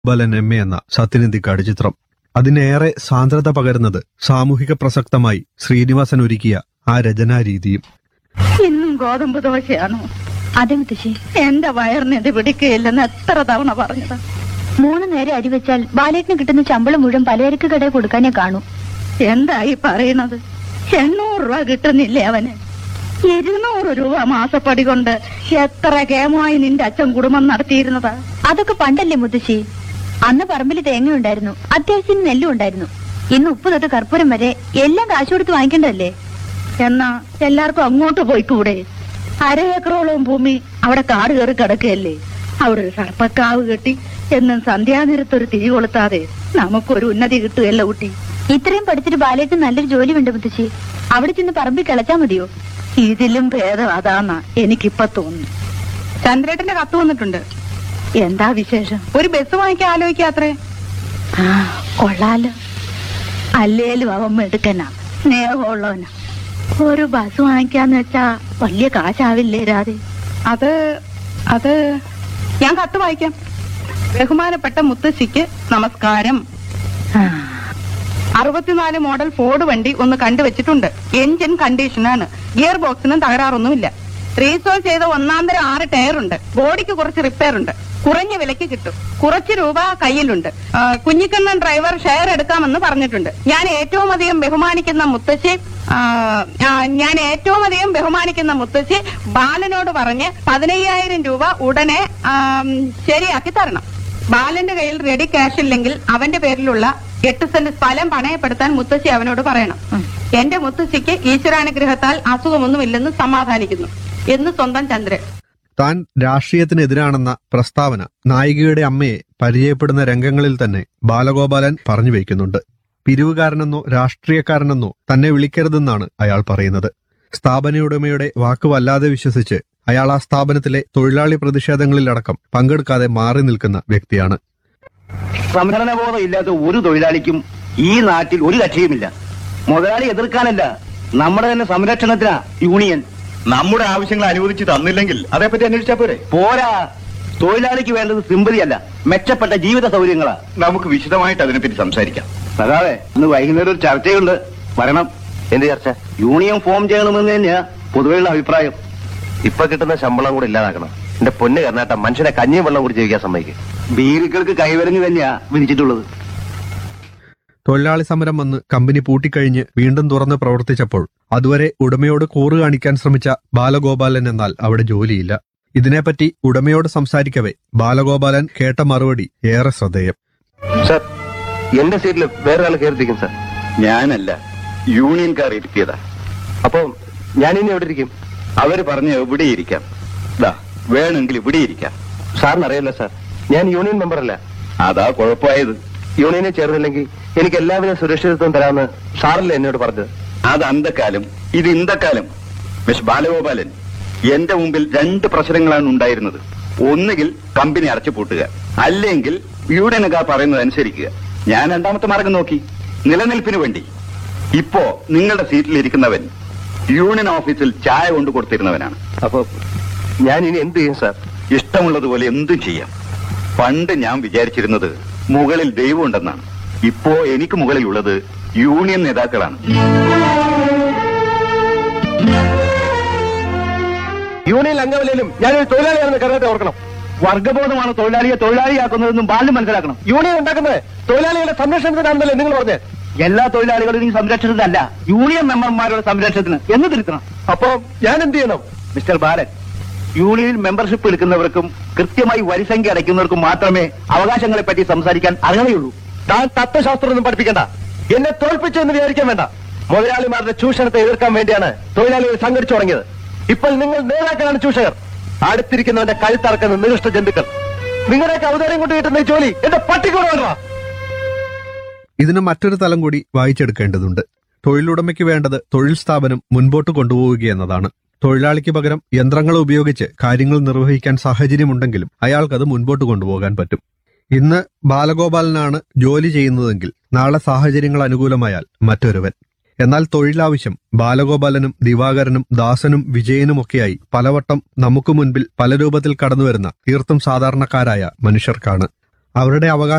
ബലൻ M A എന്ന സത്യനിധിക്കാട് ചിത്രം അതിനേറെ സാന്ദ്രത പകരുന്നത് സാമൂഹിക പ്രസക്തമായി ശ്രീനിവാസൻ ഒരുക്കിയ ആ രചനാരീതിയും ഇന്നും ഗോതമ്പ് ദോശയാണോ അതെ മുത്തശ്ശി എന്റെ വയറിന് ഇത് പിടിക്കുകയില്ലെന്ന് എത്ര തവണ പറഞ്ഞതാ മൂന്ന് നേരം അരി വെച്ചാൽ ബാലേട്ടിന് കിട്ടുന്ന ശമ്പളം മുഴുവൻ പലചരക്ക് കടയിൽ കൊടുക്കാനേ കാണൂ എന്തായി പറയണത് എണ്ണൂറ് രൂപ കിട്ടുന്നില്ലേ അവന് ഇരുന്നൂറ് രൂപ മാസപ്പടി കൊണ്ട് എത്ര കേമമായി നിന്റെ അച്ഛൻ കുടുംബം നടത്തിയിരുന്നതാ അതൊക്കെ പണ്ടല്ലേ മുത്തശ്ശി അന്ന് പറമ്പിൽ തേങ്ങ ഉണ്ടായിരുന്നു അത്യാവശ്യത്തിന് നെല്ലും ഉണ്ടായിരുന്നു ഇന്ന് ഉപ്പ് തൊട്ട് കർപ്പൂരം വരെ എല്ലാം കാശ് കൊടുത്ത് വാങ്ങിക്കേണ്ടതല്ലേ എന്നാ എല്ലാവർക്കും അങ്ങോട്ട് പോയിക്കൂടെ അര ഏക്കറോളം ഭൂമി അവിടെ കാട് കയറി കിടക്കുകയല്ലേ അവിടെ ഒരു സർപ്പക്കാവ് കെട്ടി എന്നും സന്ധ്യാനേരത്ത് ഒരു തിരി കൊളുത്താതെ നമുക്കൊരു ഉന്നതി കിട്ടുകയല്ല കുട്ടി ഇത്രയും പഠിച്ചിട്ട് ബാലേട്ടിന് നല്ലൊരു ജോലി ഉണ്ട് മുത്തശ്ശി അവിടെ ചെന്ന് പറമ്പിൽ കിളച്ചാ മതിയോ ഇതിലും ഭേദം അതാന്നാ എനിക്കിപ്പൊ തോന്നുന്നു ചന്ദ്രേട്ടന്റെ കത്ത് വന്നിട്ടുണ്ട് എന്താ വിശേഷം ഒരു ബസ് വാങ്ങിക്കാൻ ആലോചിക്കാത്രേ ആ കൊള്ളാലോ അല്ലേലും അവൻ മെടുക്കനാ സ്നേഹമുള്ളവനാ ഒരു ബസ് വാങ്ങിക്കാന്ന് വെച്ചാ വലിയ കാശാവില്ലേ രാധേ അത് അത് ഞാൻ കത്ത് വായിക്കാം ബഹുമാനപ്പെട്ട മുത്തശ്ശിക്ക് നമസ്കാരം ആ, അറുപത്തിനാല് മോഡൽ ഫോർഡ് വണ്ടി ഒന്ന് കണ്ടുവച്ചിട്ടുണ്ട് എഞ്ചിൻ കണ്ടീഷനാണ് ഗിയർ ബോക്സിനും തകരാറൊന്നുമില്ല റീസ്റ്റോർ ചെയ്ത ഒന്നാന്തരം ആറ് ടയറുണ്ട് ബോഡിക്ക് കുറച്ച് റിപ്പയർ ഉണ്ട് കുറഞ്ഞ വിലയ്ക്ക് കിട്ടും കുറച്ച് രൂപ കയ്യിലുണ്ട് ആ, കുഞ്ഞിക്കണ്ണൻ ഡ്രൈവർ ഷെയർ എടുക്കാമെന്ന് പറഞ്ഞിട്ടുണ്ട് ഞാൻ ഏറ്റവും അധികം ബഹുമാനിക്കുന്ന മുത്തശ്ശി ആ, ആ, ഞാൻ ഏറ്റവും അധികം ബഹുമാനിക്കുന്ന മുത്തശ്ശി ബാലനോട് പറഞ്ഞ് പതിനയ്യായിരം രൂപ ഉടനെ ആ, ശരിയാക്കി തരണം ബാലന്റെ കയ്യിൽ റെഡി ക്യാഷ് ഇല്ലെങ്കിൽ അവന്റെ പേരിലുള്ള എട്ട് സെന്റ് സ്ഥലം പണയപ്പെടുത്താൻ മുത്തശ്ശി അവനോട് പറയണം എന്റെ മുത്തശ്ശിക്ക് ഈശ്വരാനുഗ്രഹത്താൽ അസുഖമൊന്നുമില്ലെന്ന് സമാധാനിക്കുന്നു എന്ന് സ്വന്തം ചന്ദ്രൻ താൻ രാഷ്ട്രീയത്തിനെതിരാണെന്ന പ്രസ്താവന നായികയുടെ അമ്മയെ പരിചയപ്പെടുന്ന രംഗങ്ങളിൽ തന്നെ ബാലഗോപാലൻ പറഞ്ഞു വയ്ക്കുന്നുണ്ട് പിരിവുകാരനെന്നോ രാഷ്ട്രീയക്കാരനെന്നോ തന്നെ വിളിക്കരുതെന്നാണ് അയാൾ പറയുന്നത് സ്ഥാപനയുടമയുടെ വാക്ക് വല്ലാതെ വിശ്വസിച്ച് അയാൾ ആ സ്ഥാപനത്തിലെ തൊഴിലാളി പ്രതിഷേധങ്ങളിലടക്കം പങ്കെടുക്കാതെ മാറി നിൽക്കുന്ന വ്യക്തിയാണ് സംഘടനബോധം ഇല്ലാത്ത ഒരു തൊഴിലാളിക്കും ഈ നാട്ടിൽ ഒരു കക്ഷിയുമില്ല മുതലാളി എതിർക്കാനല്ല നമ്മുടെ തന്നെ സംരക്ഷണത്തിനാ യൂണിയൻ നമ്മുടെ ആവശ്യങ്ങൾ അനുവദിച്ച് തന്നില്ലെങ്കിൽ അതേപ്പറ്റി അന്വേഷിച്ചാ പോരെ പോരാ തൊഴിലാളിക്ക് വേണ്ടത് സിമ്പതിയല്ല മെച്ചപ്പെട്ട ജീവിത സൗകര്യങ്ങളാ നമുക്ക് വിശദമായിട്ട് അതിനെപ്പറ്റി സംസാരിക്കാം അതാവേ ഇന്ന് വൈകുന്നേരം ഒരു ചർച്ചയുണ്ട് വരണം എന്ത് ചർച്ച യൂണിയൻ ഫോം ചെയ്യണമെന്ന് തന്നെയാ പൊതുവെയുള്ള അഭിപ്രായം ഇപ്പൊ കിട്ടുന്ന ശമ്പളം കൂടി ഇല്ലാതാക്കണം എന്റെ പൊന്ന് കർണാട്ട മനുഷ്യനെ കഞ്ഞിയും വെള്ളം കൂടി ജീവിക്കാൻ സമ്മതിക്കും ബീരുക്കൾക്ക് കൈവരങ്ങ് തന്നെയാ വിധിച്ചിട്ടുള്ളത് തൊഴിലാളി സമരം വന്ന് കമ്പനി പൂട്ടിക്കഴിഞ്ഞ് വീണ്ടും തുറന്ന് പ്രവർത്തിച്ചപ്പോൾ അതുവരെ ഉടമയോട് കൂറ് കാണിക്കാൻ ശ്രമിച്ച ബാലഗോപാലൻ എന്നാൽ അവിടെ ജോലിയില്ല ഇതിനെപ്പറ്റി ഉടമയോട് സംസാരിക്കവേ ബാലഗോപാലൻ കേട്ട മറുപടി ഏറെ ശ്രദ്ധേയം സാർ എന്റെ സീറ്റിൽ വേറെ ആൾ കയറിയിരിക്കും സാർ ഞാനല്ല യൂണിയൻകാർ ഇരുത്തിയതാ അപ്പൊ ഞാൻ ഇനി എവിടെ ഇരിക്കും അവര് പറഞ്ഞ എവിടെ ഇരിക്കാം ദാ വേണമെങ്കിൽ ഇവിടെ ഇരിക്കാം സാറിന് അറിയില്ല സാർ ഞാൻ യൂണിയൻ മെമ്പർ അല്ല അതാ കുഴപ്പമായത് യൂണിയനിൽ ചേർന്നില്ലെങ്കിൽ എനിക്ക് എല്ലാവിധ സുരക്ഷിതത്വം തരാമെന്ന് സാറല്ലേ എന്നോട് പറഞ്ഞത് അത് അന്തക്കാലം ഇത് ഇന്തക്കാലം മിസ് ബാലഗോപാലൻ എന്റെ മുമ്പിൽ രണ്ട് പ്രശ്നങ്ങളാണ് ഉണ്ടായിരുന്നത് ഒന്നുകിൽ കമ്പനി അടച്ചു പൂട്ടുക അല്ലെങ്കിൽ യൂണിയനുകാർ പറയുന്നത് അനുസരിക്കുക ഞാൻ രണ്ടാമത്തെ മാർഗം നോക്കി നിലനിൽപ്പിന് വേണ്ടി ഇപ്പോ നിങ്ങളുടെ സീറ്റിൽ ഇരിക്കുന്നവൻ യൂണിയൻ ഓഫീസിൽ ചായ കൊണ്ട് കൊടുത്തിരുന്നവനാണ് അപ്പൊ ഞാൻ ഇനി എന്ത് ചെയ്യും സാർ ഇഷ്ടമുള്ളതുപോലെ എന്തും ചെയ്യാം പണ്ട് ഞാൻ വിചാരിച്ചിരുന്നത് മുകളിൽ ദൈവമുണ്ടെന്നാണ് ഇപ്പോ എനിക്ക് മുകളിലുള്ളത് യൂണിയൻ നേതാക്കളാണ് യൂണിയൻ അംഗമല്ലേലും ഞാനൊരു തൊഴിലാളിയാണെന്ന് കരുതട്ടെ ഓർക്കണം വർഗബോധമാണ് തൊഴിലാളിയെ തൊഴിലാളിയാക്കുന്നതെന്നും ബാല്യം മനസ്സിലാക്കണം യൂണിയൻ ഉണ്ടാക്കുന്നത് തൊഴിലാളികളുടെ സംരക്ഷണത്തിനാണെന്നല്ലേ നിങ്ങൾ പറഞ്ഞത് എല്ലാ തൊഴിലാളികളും ഈ സംരക്ഷണത്തിനല്ല യൂണിയൻ മെമ്പർമാരുടെ സംരക്ഷണത്തിന് എന്ന് തിരുത്തണം അപ്പൊ ഞാൻ എന്ത് ചെയ്യണം മിസ്റ്റർ ബാലൻ യൂണിയനിൽ മെമ്പർഷിപ്പ് എടുക്കുന്നവർക്കും കൃത്യമായി വരിസംഖ്യ അടയ്ക്കുന്നവർക്കും മാത്രമേ അവകാശങ്ങളെ പറ്റി സംസാരിക്കാൻ അർഹതയുള്ളൂ താൻ തത്വശാസ്ത്രമൊന്നും പഠിപ്പിക്കണ്ട എന്നെ തോൽപ്പിച്ചെന്ന് വിചാരിക്കാൻ വേണ്ട മുതലാളിമാരുടെ ചൂഷണത്തെ എതിർക്കാൻ വേണ്ടിയാണ് തൊഴിലാളികൾ സംഘടിച്ചു തുടങ്ങിയത് ഇപ്പോൾ നിങ്ങൾ നേതാക്കളാണ് ചൂഷകർ അടുത്തിരിക്കുന്നവന്റെ കഴുത്തറക്കുന്ന നികൃഷ്ട ജന്തുക്കൾ നിങ്ങളുടെയൊക്കെ അവതാരം കൊണ്ട് കിട്ടുന്ന ഈ ജോലി എന്റെ പട്ടിക്കൂടെ വേണ്ട ഇതിന് മറ്റൊരു തലം കൂടി വായിച്ചെടുക്കേണ്ടതുണ്ട് തൊഴിലുടമയ്ക്ക് വേണ്ടത് തൊഴിൽ സ്ഥാപനം മുൻപോട്ട് കൊണ്ടുപോവുകയെന്നതാണ് തൊഴിലാളിക്ക് പകരം യന്ത്രങ്ങൾ ഉപയോഗിച്ച് കാര്യങ്ങൾ നിർവഹിക്കാൻ സാഹചര്യമുണ്ടെങ്കിലും അയാൾക്കത് മുൻപോട്ട് കൊണ്ടുപോകാൻ പറ്റും ഇന്ന് ബാലഗോപാലനാണ് ജോലി ചെയ്യുന്നതെങ്കിൽ നാളെ സാഹചര്യങ്ങൾ അനുകൂലമായാൽ മറ്റൊരുവൻ എന്നാൽ തൊഴിലാവശ്യം ബാലഗോപാലനും ദിവാകരനും ദാസനും വിജയനുമൊക്കെയായി പലവട്ടം നമുക്ക് മുൻപിൽ പല രൂപത്തിൽ കടന്നുവരുന്ന തീർത്തും സാധാരണക്കാരായ മനുഷ്യർക്കാണ് അവരുടെ അവകാശ